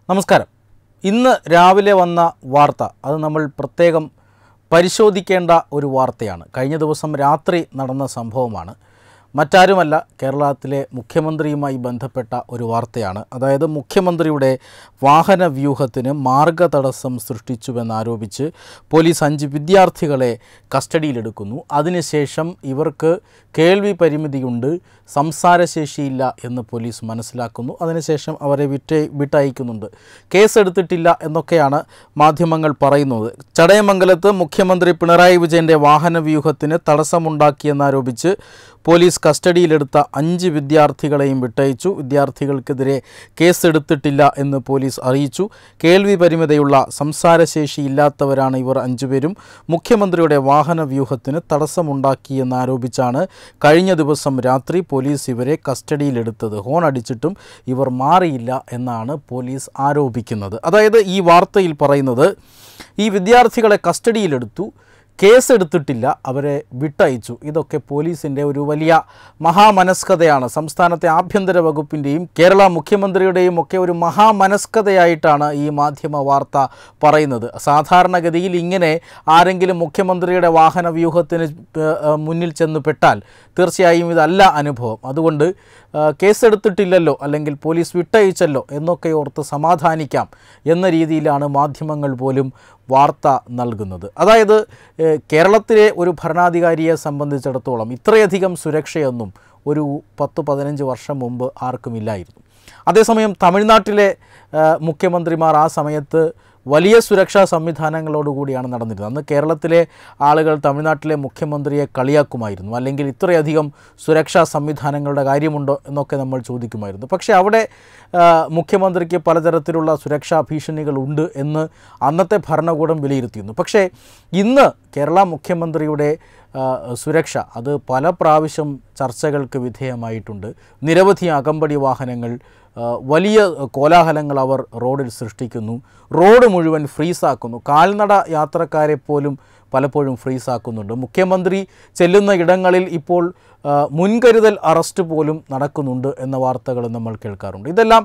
നമസ്കാരം ഇന്ന് രാവിലെ വന്ന വാർത്ത അത് നമ്മൾ പ്രത്യേകം പരിശോധിക്കേണ്ട ഒരു വാർത്തയാണ് കഴിഞ്ഞ ദിവസം രാത്രി നടന്ന സംഭവമാണ് മറ്റാരുമല്ല കേരളത്തിലെ മുഖ്യമന്ത്രിയുമായി ബന്ധപ്പെട്ട ഒരു വാർത്തയാണ് അതായത് മുഖ്യമന്ത്രിയുടെ വാഹന വ്യൂഹത്തിന് മാർഗതടസ്സം സൃഷ്ടിച്ചുവെന്നാരോപിച്ച് പോലീസ് അഞ്ച് വിദ്യാർത്ഥികളെ കസ്റ്റഡിയിലെടുക്കുന്നു അതിനുശേഷം ഇവർക്ക് കേൾവി പരിമിതിയുണ്ട് സംസാരശേഷിയില്ല എന്ന് പോലീസ് മനസ്സിലാക്കുന്നു അതിനുശേഷം അവരെ വിറ്റ് വിട്ടയക്കുന്നുണ്ട് കേസെടുത്തിട്ടില്ല എന്നൊക്കെയാണ് മാധ്യമങ്ങൾ പറയുന്നത് ചടയമംഗലത്ത് മുഖ്യമന്ത്രി പിണറായി വിജയൻ്റെ വാഹന വ്യൂഹത്തിന് തടസ്സമുണ്ടാക്കിയെന്നാരോപിച്ച് പോലീസ് കസ്റ്റഡിയിലെടുത്ത അഞ്ച് വിദ്യാർത്ഥികളെയും വിട്ടയച്ചു വിദ്യാർത്ഥികൾക്കെതിരെ കേസെടുത്തിട്ടില്ല എന്ന് പോലീസ് അറിയിച്ചു കേൾവി പരിമിതയുള്ള സംസാരശേഷിയില്ലാത്തവരാണ് ഇവർ അഞ്ചുപേരും മുഖ്യമന്ത്രിയുടെ വാഹന വ്യൂഹത്തിന് തടസ്സമുണ്ടാക്കിയെന്നാരോപിച്ചാണ് കഴിഞ്ഞ ദിവസം രാത്രി പോലീസ് ഇവരെ കസ്റ്റഡിയിലെടുത്തത് ഹോൺ അടിച്ചിട്ടും ഇവർ മാറിയില്ല എന്നാണ് പോലീസ് ആരോപിക്കുന്നത് അതായത് ഈ വാർത്തയിൽ പറയുന്നത് ഈ വിദ്യാർത്ഥികളെ കസ്റ്റഡിയിലെടുത്തു കേസെടുത്തിട്ടില്ല അവരെ വിട്ടയച്ചു ഇതൊക്കെ പോലീസിൻ്റെ ഒരു വലിയ മഹാമനസ്കതയാണ് സംസ്ഥാനത്തെ ആഭ്യന്തര വകുപ്പിൻ്റെയും കേരള മുഖ്യമന്ത്രിയുടെയും ഒക്കെ ഒരു മഹാമനസ്കതയായിട്ടാണ് ഈ മാധ്യമ വാർത്ത പറയുന്നത് സാധാരണഗതിയിൽ ഇങ്ങനെ ആരെങ്കിലും മുഖ്യമന്ത്രിയുടെ വാഹന വ്യൂഹത്തിന് ഏഹ്, ഏഹ്, മുന്നിൽ ചെന്ന് പെട്ടാൽ തീർച്ചയായും ഇതല്ല അനുഭവം അതുകൊണ്ട് ഏഹ്, കേസെടുത്തിട്ടില്ലല്ലോ അല്ലെങ്കിൽ പോലീസ് വിട്ടയച്ചല്ലോ എന്നൊക്കെ ഓർത്ത് സമാധാനിക്കാം എന്ന രീതിയിലാണ് മാധ്യമങ്ങൾ പോലും വാർത്ത നൽകുന്നത് അതായത് ഏഹ്, കേരളത്തിലെ ഒരു ഭരണാധികാരിയെ സംബന്ധിച്ചിടത്തോളം ഇത്രയധികം സുരക്ഷയൊന്നും ഒരു പത്ത് പതിനഞ്ച് വർഷം മുമ്പ് ആർക്കുമില്ലായിരുന്നു അതേസമയം തമിഴ്നാട്ടിലെ ഏഹ്, മുഖ്യമന്ത്രിമാർ ആ സമയത്ത് വലിയ സുരക്ഷാ സംവിധാനങ്ങളോടുകൂടിയാണ് നടന്നിരുന്നത് അന്ന് കേരളത്തിലെ ആളുകൾ തമിഴ്നാട്ടിലെ മുഖ്യമന്ത്രിയെ കളിയാക്കുമായിരുന്നു അല്ലെങ്കിൽ ഇത്രയധികം സുരക്ഷാ സംവിധാനങ്ങളുടെ കാര്യമുണ്ടോ എന്നൊക്കെ നമ്മൾ ചോദിക്കുമായിരുന്നു പക്ഷേ അവിടെ ആ, മുഖ്യമന്ത്രിക്ക് പലതരത്തിലുള്ള സുരക്ഷാ ഭീഷണികളുണ്ട് എന്ന് അന്നത്തെ ഭരണകൂടം വിലയിരുത്തിയിരുന്നു പക്ഷേ ഇന്ന് കേരള മുഖ്യമന്ത്രിയുടെ ആ, സുരക്ഷ അത് പല പ്രാവശ്യം ചർച്ചകൾക്ക് വിധേയമായിട്ടുണ്ട് നിരവധി അകമ്പടി വാഹനങ്ങൾ ആ, വലിയ കോലാഹലങ്ങൾ അവർ റോഡിൽ സൃഷ്ടിക്കുന്നു റോഡ് മുഴുവൻ ഫ്രീസാക്കുന്നു കാൽനട യാത്രക്കാരെ പോലും പലപ്പോഴും ഫ്രീസാക്കുന്നുണ്ട് മുഖ്യമന്ത്രി ചെല്ലുന്ന ഇടങ്ങളിൽ ഇപ്പോൾ ആ, മുൻകരുതൽ അറസ്റ്റ് പോലും നടക്കുന്നുണ്ട് എന്ന വാർത്തകൾ നമ്മൾ കേൾക്കാറുണ്ട് ഇതെല്ലാം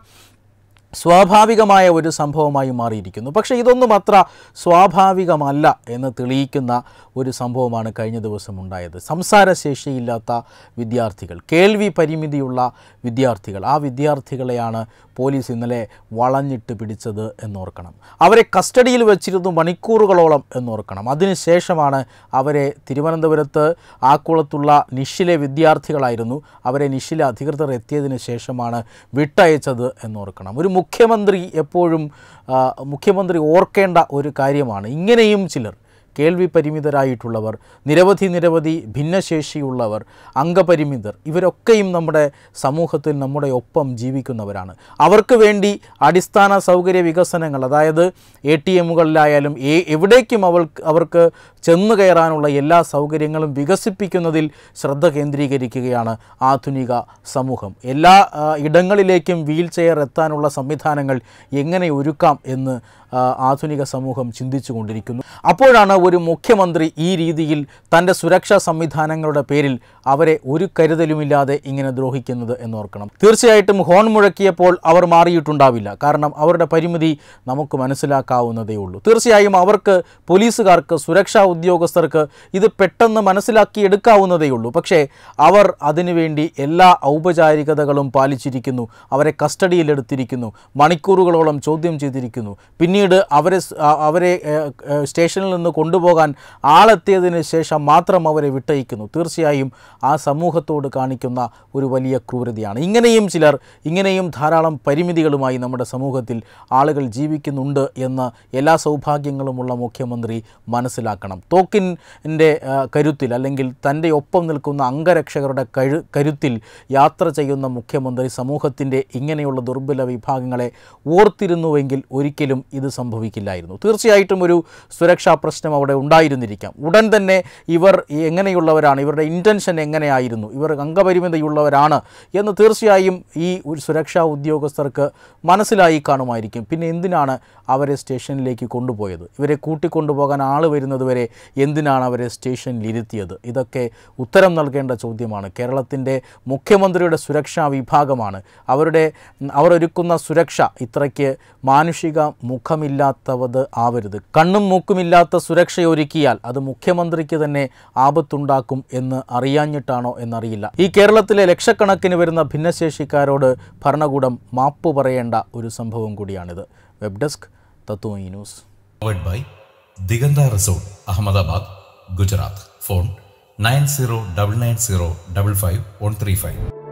സ്വാഭാവികമായ ഒരു സംഭവമായി മാറിയിരിക്കുന്നു പക്ഷേ ഇതൊന്നും അത്ര സ്വാഭാവികമല്ല എന്ന് തെളിയിക്കുന്ന ഒരു സംഭവമാണ് കഴിഞ്ഞ ദിവസം ഉണ്ടായത് സംസാരശേഷിയില്ലാത്ത വിദ്യാർത്ഥികൾ കേൾവി പരിമിതിയുള്ള വിദ്യാർത്ഥികൾ ആ വിദ്യാർത്ഥികളെയാണ് പോലീസ് ഇന്നലെ വളഞ്ഞിട്ട് പിടിച്ചത് എന്നോർക്കണം അവരെ കസ്റ്റഡിയിൽ വെച്ചിരുന്നു മണിക്കൂറുകളോളം എന്നോർക്കണം അതിനുശേഷമാണ് അവരെ തിരുവനന്തപുരത്ത് ആക്കുളത്തുള്ള നിഷിലെ വിദ്യാർത്ഥികളായിരുന്നു അവരെ നിഷിലെ അധികൃതർ എത്തിയതിന് ശേഷമാണ് വിട്ടയച്ചത് എന്നോർക്കണം ഒരു മുഖ്യമന്ത്രി എപ്പോഴും ആ, മുഖ്യമന്ത്രി ഓർക്കേണ്ട ഒരു കാര്യമാണ് ഇങ്ങനെയും ചിലർ കേൾവി പരിമിതരായിട്ടുള്ളവർ നിരവധി നിരവധി ഭിന്നശേഷിയുള്ളവർ അംഗപരിമിതർ ഇവരൊക്കെയും നമ്മുടെ സമൂഹത്തിൽ നമ്മുടെ ഒപ്പം ജീവിക്കുന്നവരാണ് അവർക്ക് വേണ്ടി അടിസ്ഥാന സൗകര്യ വികസനങ്ങൾ അതായത് എ ടി എമ്മുകളിലായാലും ഏ എവിടേക്കും അവൾ അവർക്ക് ചെന്നു കയറാനുള്ള എല്ലാ സൗകര്യങ്ങളും വികസിപ്പിക്കുന്നതിൽ ശ്രദ്ധ കേന്ദ്രീകരിക്കുകയാണ് ആധുനിക സമൂഹം എല്ലാ ആ, ഇടങ്ങളിലേക്കും വീൽ ചെയർ എത്താനുള്ള സംവിധാനങ്ങൾ എങ്ങനെ ഒരുക്കാം എന്ന് ആ, ആധുനിക സമൂഹം ചിന്തിച്ചു കൊണ്ടിരിക്കുന്നു അപ്പോഴാണ് ഒരു മുഖ്യമന്ത്രി ഈ രീതിയിൽ തൻ്റെ സുരക്ഷാ സംവിധാനങ്ങളുടെ പേരിൽ അവരെ ഒരു കരുതലുമില്ലാതെ ഇങ്ങനെ ദ്രോഹിക്കുന്നത് എന്നോർക്കണം തീർച്ചയായിട്ടും ഹോൺ മുഴക്കിയപ്പോൾ അവർ മാറിയിട്ടുണ്ടാവില്ല കാരണം അവരുടെ പരിമിതി നമുക്ക് മനസ്സിലാക്കാവുന്നതേ ഉള്ളൂ തീർച്ചയായും അവർക്ക് പോലീസുകാർക്ക് സുരക്ഷാ ഉദ്യോഗസ്ഥർക്ക് ഇത് പെട്ടെന്ന് മനസ്സിലാക്കി എടുക്കാവുന്നതേ ഉള്ളൂ പക്ഷേ അവർ അതിനുവേണ്ടി എല്ലാ ഔപചാരികതകളും പാലിച്ചിരിക്കുന്നു അവരെ കസ്റ്റഡിയിലെടുത്തിരിക്കുന്നു മണിക്കൂറുകളോളം ചോദ്യം ചെയ്തിരിക്കുന്നു പിന്നീട് അവരെ സ്- ആ- അവരെ ഏഹ്, ഏഹ്, സ്റ്റേഷനിൽ നിന്ന് കൊണ്ടുപോകാൻ ആളെത്തിയതിന് ശേഷം മാത്രം അവരെ വിട്ടയക്കുന്നു തീർച്ചയായും ആ സമൂഹത്തോട് കാണിക്കുന്ന ഒരു വലിയ ക്രൂരതയാണ് ഇങ്ങനെയും ചിലർ ഇങ്ങനെയും ധാരാളം പരിമിതികളുമായി നമ്മുടെ സമൂഹത്തിൽ ആളുകൾ ജീവിക്കുന്നുണ്ട് എന്ന് എല്ലാ സൗഭാഗ്യങ്ങളുമുള്ള മുഖ്യമന്ത്രി മനസ്സിലാക്കണം തോക്കിൻ്റെ കരുത്തിൽ അല്ലെങ്കിൽ തൻ്റെ ഒപ്പം നിൽക്കുന്ന അംഗരക്ഷകരുടെ കഴു കരുത്തിൽ യാത്ര ചെയ്യുന്ന മുഖ്യമന്ത്രി സമൂഹത്തിൻ്റെ ഇങ്ങനെയുള്ള ദുർബല വിഭാഗങ്ങളെ ഓർത്തിരുന്നുവെങ്കിൽ ഒരിക്കലും ഇത് സംഭവിക്കില്ലായിരുന്നു തീർച്ചയായിട്ടും ഒരു സുരക്ഷാ പ്രശ്നം അവിടെ അവിടെ ഉണ്ടായിരുന്നിരിക്കാം ഉടൻ തന്നെ ഇവർ ഈ എങ്ങനെയുള്ളവരാണ് ഇവരുടെ ഇൻറ്റൻഷൻ എങ്ങനെയായിരുന്നു ഇവർ അംഗപരിമിതിയുള്ളവരാണ് എന്ന് തീർച്ചയായും ഈ ഒരു സുരക്ഷാ ഉദ്യോഗസ്ഥർക്ക് മനസ്സിലായി കാണുമായിരിക്കും പിന്നെ എന്തിനാണ് അവരെ സ്റ്റേഷനിലേക്ക് കൊണ്ടുപോയത് ഇവരെ കൂട്ടിക്കൊണ്ടുപോകാൻ ആൾ വരുന്നത് വരെ എന്തിനാണ് അവരെ സ്റ്റേഷനിൽ ഇരുത്തിയത് ഇതൊക്കെ ഉത്തരം നൽകേണ്ട ചോദ്യമാണ് കേരളത്തിൻ്റെ മുഖ്യമന്ത്രിയുടെ സുരക്ഷാ വിഭാഗമാണ് അവരുടെ അവർ ഒരുക്കുന്ന സുരക്ഷ ഇത്രയ്ക്ക് മാനുഷിക മുഖമില്ലാത്തവത് ആവരുത് കണ്ണും മൂക്കുമില്ലാത്ത സുരക്ഷ ഒരുക്കിയാൽ അത് മുഖ്യമന്ത്രിക്ക് തന്നെ ആപത്തുണ്ടാക്കും എന്ന് അറിയാഞ്ഞിട്ടാണോ എന്നറിയില്ല ഈ കേരളത്തിലെ ലക്ഷക്കണക്കിന് വരുന്ന ഭിന്നശേഷിക്കാരോട് ഭരണകൂടം മാപ്പ് പറയേണ്ട ഒരു സംഭവം കൂടിയാണിത് web desk Tatwamayi news powered by Diganda Resort, Ahmedabad, Gujarat. Phone 9099055135.